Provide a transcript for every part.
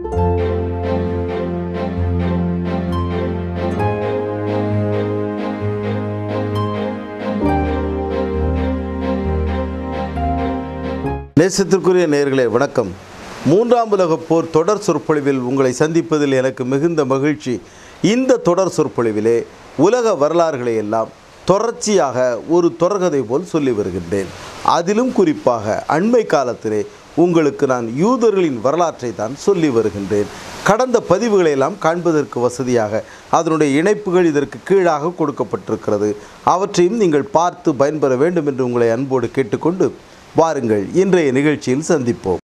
நேசத்திற்குரிய நேயர்களே வணக்கம் மூன்றாம் உலகப் போர் தொடர் சொற்பொழிவில் உங்களை சந்திப்பதில் எனக்கு மிகுந்த மகிழ்ச்சி இந்த தொடர் சொற்பொழிவிலே உலக வரலாறுகளை எல்லாம் தொடர்ச்சியாக ஒரு தொடர்கதை போல் சொல்லி வருகின்றேன் அதிலும் குறிப்பாக அண்மை காலத்திலே உங்களுக்கு நான் யூதர்களின் வரலாற்றை தான் சொல்லி வருகின்றேன் கடந்த பதிவுகளை எல்லாம் காண்பதற்கு வசதியாக அதனுடைய இணைப்புகள் இதற்கு கீழாக கொடுக்கப்பட்டிருக்கிறது அவற்றையும் நீங்கள் பார்த்து பயன்பெற வேண்டும் என்று உங்களை அன்போடு கேட்டுக்கொண்டு வாருங்கள் இன்றைய நிகழ்ச்சியில் சந்திப்போம்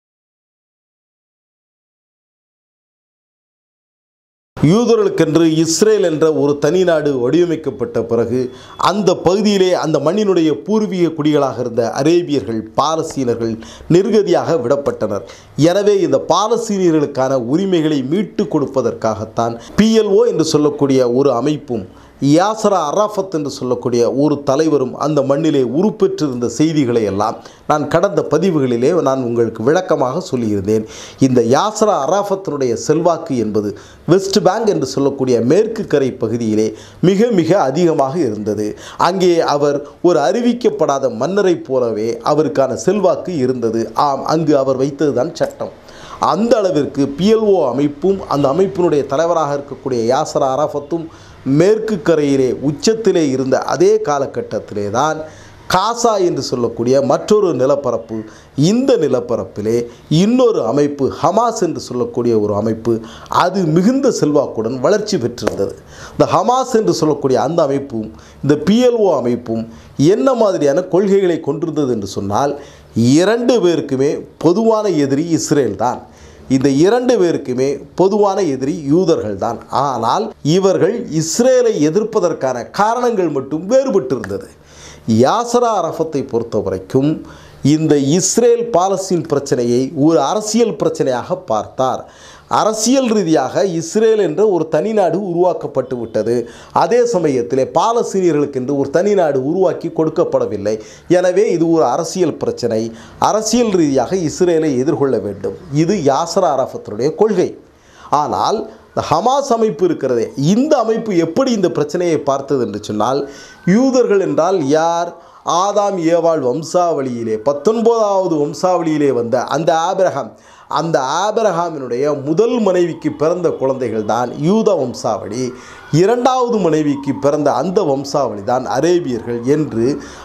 யூதர்களுக்கென்று இஸ்ரேல் என்ற ஒரு தனி நாடு வடிவமைக்கப்பட்ட பிறகு அந்த பகுதியிலே அந்த மண்ணினுடைய பூர்வீக குடிகளாக இருந்த அரேபியர்கள் பாலஸ்தீனர்கள் நிர்கதியாக விடப்பட்டனர் எனவே இந்த பாலஸ்தீனியர்களுக்கான உரிமைகளை மீட்டு கொடுப்பதற்காகத்தான் பிஎல்ஓ என்று சொல்லக்கூடிய ஒரு அமைப்பும் யாசரா அராஃபத் என்று சொல்லக்கூடிய ஒரு தலைவரும் அந்த மண்ணிலே உருப்பெற்றிருந்த செய்திகளை எல்லாம் நான் கடந்த பதிவுகளிலே நான் உங்களுக்கு விளக்கமாக சொல்லியிருந்தேன் இந்த யாசரா அராஃபத்தினுடைய செல்வாக்கு என்பது வெஸ்ட் பேங்க் என்று சொல்லக்கூடிய மேற்கு கரை பகுதியிலே மிக மிக அதிகமாக இருந்தது அங்கே அவர் ஒரு அறிவிக்கப்படாத மன்னரைப் போலவே அவருக்கான செல்வாக்கு இருந்தது ஆம் அங்கு அவர் வைத்ததுதான் சட்டம் அந்த அளவிற்கு பிஎல்ஓ அமைப்பும் அந்த அமைப்பினுடைய தலைவராக இருக்கக்கூடிய யாசர் அரஃபத்தும் மேற்கு கரையிலே உச்சத்திலே இருந்த அதே காலகட்டத்திலே தான் காசா என்று சொல்லக்கூடிய மற்றொரு நிலப்பரப்பு இந்த நிலப்பரப்பிலே இன்னொரு அமைப்பு ஹமாஸ் என்று சொல்லக்கூடிய ஒரு அமைப்பு அது மிகுந்த செல்வாக்குடன் வளர்ச்சி பெற்றிருந்தது இந்த ஹமாஸ் என்று சொல்லக்கூடிய அந்த அமைப்பும் இந்த பிஎல்ஓ அமைப்பும் என்ன மாதிரியான கொள்கைகளை கொண்டிருந்தது என்று சொன்னால் இரண்டு பேருக்குமே பொதுவான எதிரி இஸ்ரேல் தான் இந்த இரண்டு பேருக்குமே பொதுவான எதிரி யூதர்கள் தான் ஆனால் இவர்கள் இஸ்ரேலை எதிர்ப்பதற்கான காரணங்கள் மட்டும் வேறுபட்டிருந்தது யாசரா அரஃபத்தை பொறுத்த வரைக்கும் இந்த இஸ்ரேல் பாலஸ்தீன் பிரச்சனையை ஒரு அரசியல் பிரச்சனையாக பார்த்தார் அரசியல் ரீதியாக இஸ்ரேல் என்ற ஒரு தனி நாடு உருவாக்கப்பட்டு விட்டது அதே சமயத்திலே பாலஸ்தீனியர்களுக்கு என்று ஒரு தனி நாடு உருவாக்கி கொடுக்கப்படவில்லை எனவே இது ஒரு அரசியல் பிரச்சனை அரசியல் ரீதியாக இஸ்ரேலை எதிர்கொள்ள வேண்டும் இது யாசர் அரஃபத்தினுடைய கொள்கை ஆனால் இந்த ஹமாஸ் அமைப்பு இருக்கிறதே இந்த அமைப்பு எப்படி இந்த பிரச்சனையை பார்த்தது என்று சொன்னால் யூதர்கள் என்றால் யார் ஆதாம் ஏவாள் வம்சாவளியிலே பத்தொன்பதாவது வம்சாவளியிலே வந்த அந்த ஆபிரகாம் அந்த ஆபிரகாமினுடைய முதல் மனைவிக்கு பிறந்த குழந்தைகள் தான் யூத வம்சாவளி இரண்டாவது மனைவிக்கு பிறந்த அந்த வம்சாவளி தான் அரேபியர்கள் என்று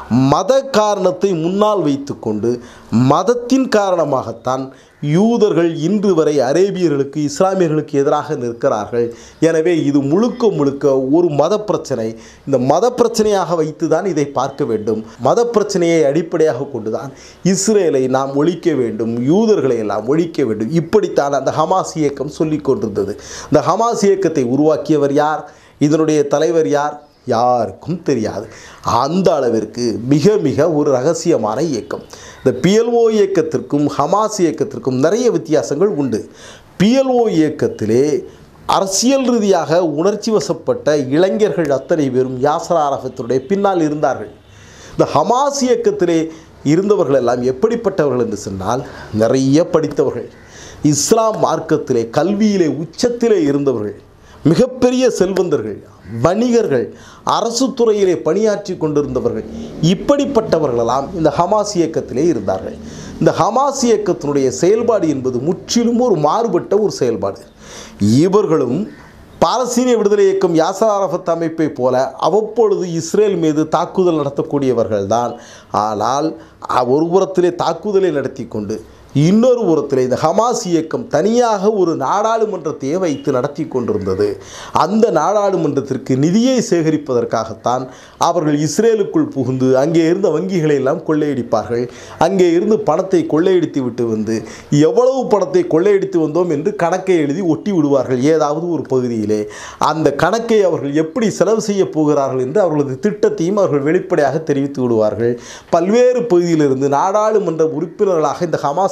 மத காரணத்தை முன்னால் வைத்துக்கொண்டு மதத்தின் காரணமாகத்தான் யூதர்கள் இன்று வரை அரேபியர்களுக்கு இஸ்லாமியர்களுக்கு எதிராக நிற்கிறார்கள் எனவே இது முழுக்க முழுக்க ஒரு மத பிரச்சனை இந்த மத பிரச்சனையாக வைத்து தான் இதை பார்க்க வேண்டும் மத பிரச்சனையை அடிப்படையாக கொண்டுதான் இஸ்ரேலை நாம் ஒழிக்க வேண்டும் யூதர்களை எல்லாம் ஒழிக்க வேண்டும் இப்படித்தான் அந்த ஹமாஸ் இயக்கம் சொல்லிக் கொண்டிருந்தது இந்த ஹமாஸ் இயக்கத்தை உருவாக்கியவர் யார் இதனுடைய தலைவர் யார் யாருக்கும் தெரியாது அந்த அளவிற்கு மிக மிக ஒரு ரகசியமான இயக்கம் இந்த பிஎல்ஓ இயக்கத்திற்கும் ஹமாஸ் இயக்கத்திற்கும் நிறைய வித்தியாசங்கள் உண்டு பிஎல்ஓ இயக்கத்திலே அரசியல் ரீதியாக உணர்ச்சி வசப்பட்ட இளைஞர்கள் அத்தனை பேரும் யாசர் அரஃபத்தினுடைய பின்னால் இருந்தார்கள் இந்த ஹமாஸ் இயக்கத்திலே இருந்தவர்கள் எல்லாம் எப்படிப்பட்டவர்கள் என்று சொன்னால் நிறைய படித்தவர்கள் இஸ்லாம் மார்க்கத்திலே கல்வியிலே உச்சத்திலே இருந்தவர்கள் மிகப்பெரிய செல்வந்தர்கள் வணிகர்கள் அரசு துறையிலே பணியாற்றி கொண்டிருந்தவர்கள் இப்படிப்பட்டவர்களெல்லாம் இந்த ஹமாஸ் இயக்கத்திலே இருந்தார்கள் இந்த ஹமாஸ் இயக்கத்தினுடைய செயல்பாடு என்பது முற்றிலும் ஒரு மாறுபட்ட ஒரு செயல்பாடு இவர்களும் பாலஸ்தீனிய விடுதலை இயக்கம் யாசர் அரஃபத் அமைப்பை போல அவ்வப்பொழுது இஸ்ரேல் மீது தாக்குதல் நடத்தக்கூடியவர்கள்தான் ஆனால் ஒரு புறத்திலே தாக்குதலை நடத்தி கொண்டு இன்னொரு புறத்தில் இந்த ஹமாஸ் இயக்கம் தனியாக ஒரு நாடாளுமன்றத்தையே வைத்து நடத்தி கொண்டிருந்தது அந்த நாடாளுமன்றத்திற்கு நிதியை சேகரிப்பதற்காகத்தான் அவர்கள் இஸ்ரேலுக்குள் புகுந்து அங்கே இருந்த வங்கிகளை எல்லாம் கொள்ளையடிப்பார்கள் அங்கே இருந்து பணத்தை கொள்ளையடித்து விட்டு வந்து எவ்வளவு பணத்தை கொள்ளையடித்து வந்தோம் என்று கணக்கை எழுதி ஒட்டி விடுவார்கள் ஏதாவது ஒரு பகுதியிலே அந்த கணக்கை அவர்கள் எப்படி செலவு செய்ய போகிறார்கள் என்று அவர்களது திட்டத்தையும் அவர்கள் வெளிப்படையாக தெரிவித்து விடுவார்கள் பல்வேறு பகுதியிலிருந்து நாடாளுமன்ற உறுப்பினர்களாக இந்த ஹமாஸ்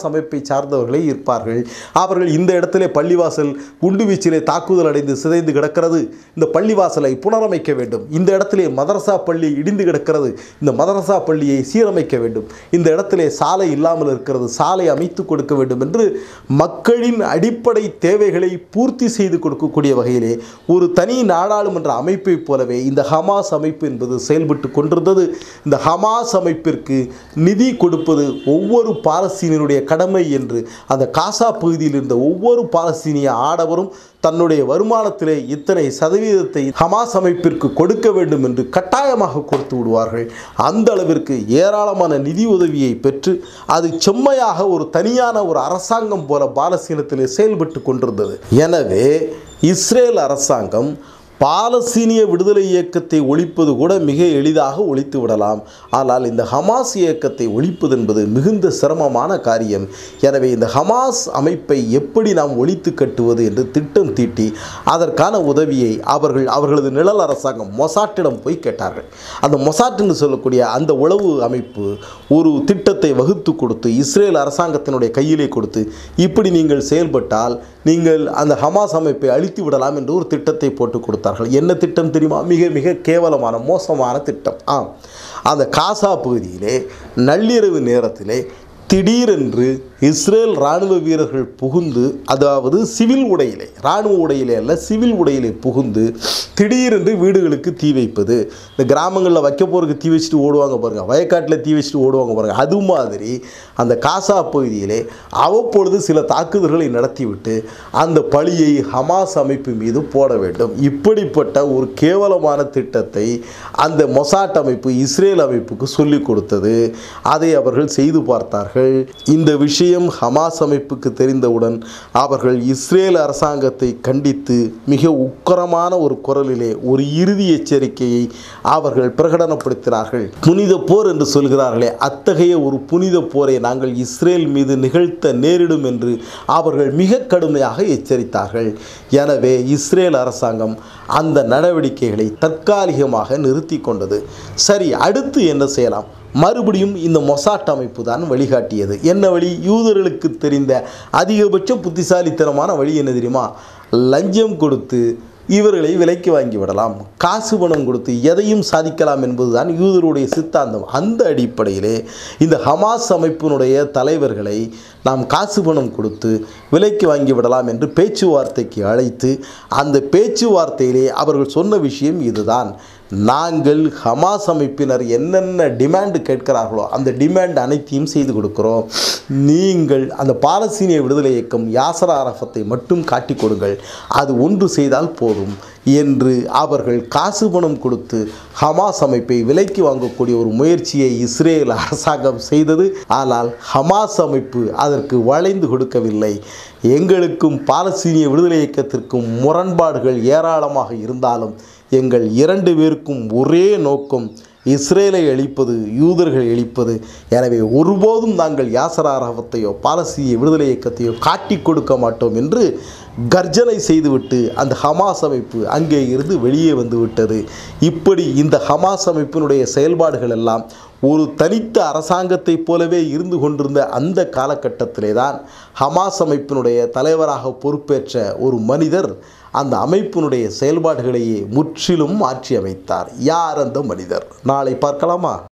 அமைப்பை சார்ந்தவர்களே இருப்பார்கள் அவர்கள் இந்த இடத்திலே பள்ளிவாசல் குண்டுவீச்சிலே தாக்குதல் அடைந்து சிதைந்து கிடக்கிறது இந்த பள்ளிவாசலை புனரமைக்க வேண்டும் இந்த இடத்திலே மதரசா பள்ளி இடிந்து கிடக்கிறது இந்த மதரசா பள்ளியை சீரமைக்க வேண்டும் இந்த இடத்திலே சாலை இல்லாமல் இருக்கிறது சாலை அமைத்து கொடுக்க வேண்டும் என்று மக்களின் அடிப்படை தேவைகளை பூர்த்தி செய்து கொடுக்கக்கூடிய வகையிலே ஒரு தனி நாடாளுமன்ற அமைப்பை போலவே இந்த ஹமாஸ் அமைப்பு என்பது செயல்பட்டு கொண்டிருந்தது இந்த ஹமாஸ் அமைப்பிற்கு நிதி கொடுப்பது ஒவ்வொரு பாலஸ்தீனியனுடைய கடமை என்று அந்த காசா பகுதியில் இருந்த ஒவ்வொரு பாலஸ்தீனிய ஆடவரும் தன்னுடைய வருமானத்திலே இத்தனை சதவீதத்தை ஹமாஸ் அமைப்பிற்கு கொடுக்க வேண்டும் என்று கட்டாயமாக கொடுத்து விடுவார்கள் அந்த அளவிற்கு ஏராளமான நிதி உதவியை பெற்று அது செம்மையாக ஒரு தனியான ஒரு அரசாங்கம் போல பாலஸ்தீனத்திலே செயல்பட்டு கொண்டிருந்தது எனவே இஸ்ரேல் அரசாங்கம் பாலஸ்தீனிய விடுதலை இயக்கத்தை ஒழிப்பது கூட மிக எளிதாக ஒழித்து விடலாம் ஆனால் இந்த ஹமாஸ் இயக்கத்தை ஒழிப்பது என்பது மிகுந்த சிரமமான காரியம் எனவே இந்த ஹமாஸ் அமைப்பை எப்படி நாம் ஒழித்து கட்டுவது என்று திட்டம் தீட்டி அதற்கான உதவியை அவர்கள் அவர்களது நிழல் அரசாங்கம் மொசாட்டிடம் போய் கேட்டார்கள் அந்த மொசாட் என்று சொல்லக்கூடிய அந்த உளவு அமைப்பு ஒரு திட்டத்தை வகுத்து கொடுத்து இஸ்ரேல் அரசாங்கத்தினுடைய கையிலே கொடுத்து இப்படி நீங்கள் செயல்பட்டால் நீங்கள் அந்த ஹமாஸ் அமைப்பை அழித்து விடலாம் என்று ஒரு திட்டத்தை போட்டு கொடுத்தார்கள் என்ன திட்டம் தெரியுமா மிக மிக கேவலமான மோசமான திட்டம் ஆ அந்த காசா பகுதியிலே நள்ளிரவு நேரத்திலே திடீரென்று இஸ்ரேல் இராணுவ வீரர்கள் புகுந்து அதாவது சிவில் உடையிலே இராணுவ உடையிலே அல்ல சிவில் உடையிலே புகுந்து திடீரென்று வீடுகளுக்கு தீ வைப்பது இந்த கிராமங்களில் வைக்க போகிறதுக்கு தீ வச்சுட்டு ஓடுவாங்க பாருங்கள் வயக்காட்டில் தீ வச்சுட்டு ஓடுவாங்க பாருங்கள் அது மாதிரி அந்த காசா பகுதியிலே அவ்வப்பொழுது சில தாக்குதல்களை நடத்திவிட்டு அந்த பழியை ஹமாஸ் அமைப்பு மீது போட வேண்டும் இப்படிப்பட்ட ஒரு கேவலமான திட்டத்தை அந்த மொசாட் அமைப்பு இஸ்ரேல் அமைப்புக்கு சொல்லிக் கொடுத்தது அதை அவர்கள் செய்து பார்த்தார்கள் இந்த விஷயம் ஹமாஸ் அமைப்புக்கு தெரிந்தவுடன் அவர்கள் இஸ்ரேல் அரசாங்கத்தை கண்டித்து மிக உக்கரமான ஒரு குரலிலே ஒரு இறுதி எச்சரிக்கையை அவர்கள் பிரகடனப்படுத்தினார்கள் புனித போர் என்று சொல்கிறார்களே அத்தகைய ஒரு புனித போரை நாங்கள் இஸ்ரேல் மீது நிகழ்த்த நேரிடும் என்று அவர்கள் மிக கடுமையாக எச்சரித்தார்கள் எனவே இஸ்ரேல் அரசாங்கம் அந்த நடவடிக்கைகளை தற்காலிகமாக நிறுத்தி கொண்டது சரி அடுத்து என்ன செய்யலாம் மறுபடியும் இந்த மொசாட் அமைப்பு தான் வழிகாட்டியது என்ன வழி யூதர்களுக்கு தெரிந்த அதிகபட்ச புத்திசாலித்தனமான வழி என்ன தெரியுமா லஞ்சம் கொடுத்து இவர்களை விலைக்கு வாங்கி விடலாம் காசு பணம் கொடுத்து எதையும் சாதிக்கலாம் என்பதுதான் யூதருடைய சித்தாந்தம் அந்த அடிப்படையிலே இந்த ஹமாஸ் அமைப்பினுடைய தலைவர்களை நாம் காசு பணம் கொடுத்து விலைக்கு வாங்கி விடலாம் என்று பேச்சுவார்த்தைக்கு அழைத்து அந்த பேச்சுவார்த்தையிலே அவர்கள் சொன்ன விஷயம் இதுதான் நாங்கள் ஹமாஸ் அமைப்பினர் என்னென்ன டிமாண்டு கேட்கிறார்களோ அந்த டிமாண்ட் அனைத்தையும் செய்து கொடுக்கிறோம் நீங்கள் அந்த பாலஸ்தீனிய விடுதலை இயக்கம் யாசர் அரஃபத்தை மட்டும் காட்டிக் கொடுங்கள் அது ஒன்று செய்தால் போதும் என்று அவர்கள் காசு பணம் கொடுத்து ஹமாஸ் அமைப்பை விலைக்கு வாங்கக்கூடிய ஒரு முயற்சியை இஸ்ரேல் அரசாங்கம் செய்தது ஆனால் ஹமாஸ் அமைப்பு அதற்கு வளைந்து கொடுக்கவில்லை எங்களுக்கும் பாலஸ்தீனிய விடுதலை இயக்கத்திற்கும் முரண்பாடுகள் ஏராளமாக இருந்தாலும் எங்கள் இரண்டு பேருக்கும் ஒரே நோக்கம் இஸ்ரேலை அழிப்பது யூதர்களை அழிப்பது எனவே ஒருபோதும் நாங்கள் யாசர் அரஃபத்தையோ பாலஸ்தீனிய விடுதலை இயக்கத்தையோ காட்டிக் கொடுக்க மாட்டோம் என்று கர்ஜனை செய்துவிட்டு அந்த ஹமாஸ் அமைப்பு அங்கே இருந்து வெளியே வந்து விட்டது இப்படி இந்த ஹமாஸ் அமைப்பினுடைய செயல்பாடுகள் எல்லாம் ஒரு தனித்த அரசாங்கத்தைப் போலவே இருந்து கொண்டிருந்த அந்த காலகட்டத்திலே தான் ஹமாஸ் அமைப்பினுடைய தலைவராக பொறுப்பேற்ற ஒரு மனிதர் அந்த அமைப்பினுடைய செயல்பாடுகளையே முற்றிலும் மாற்றி அமைத்தார் யார் அந்த மனிதர் நாளை பார்க்கலாமா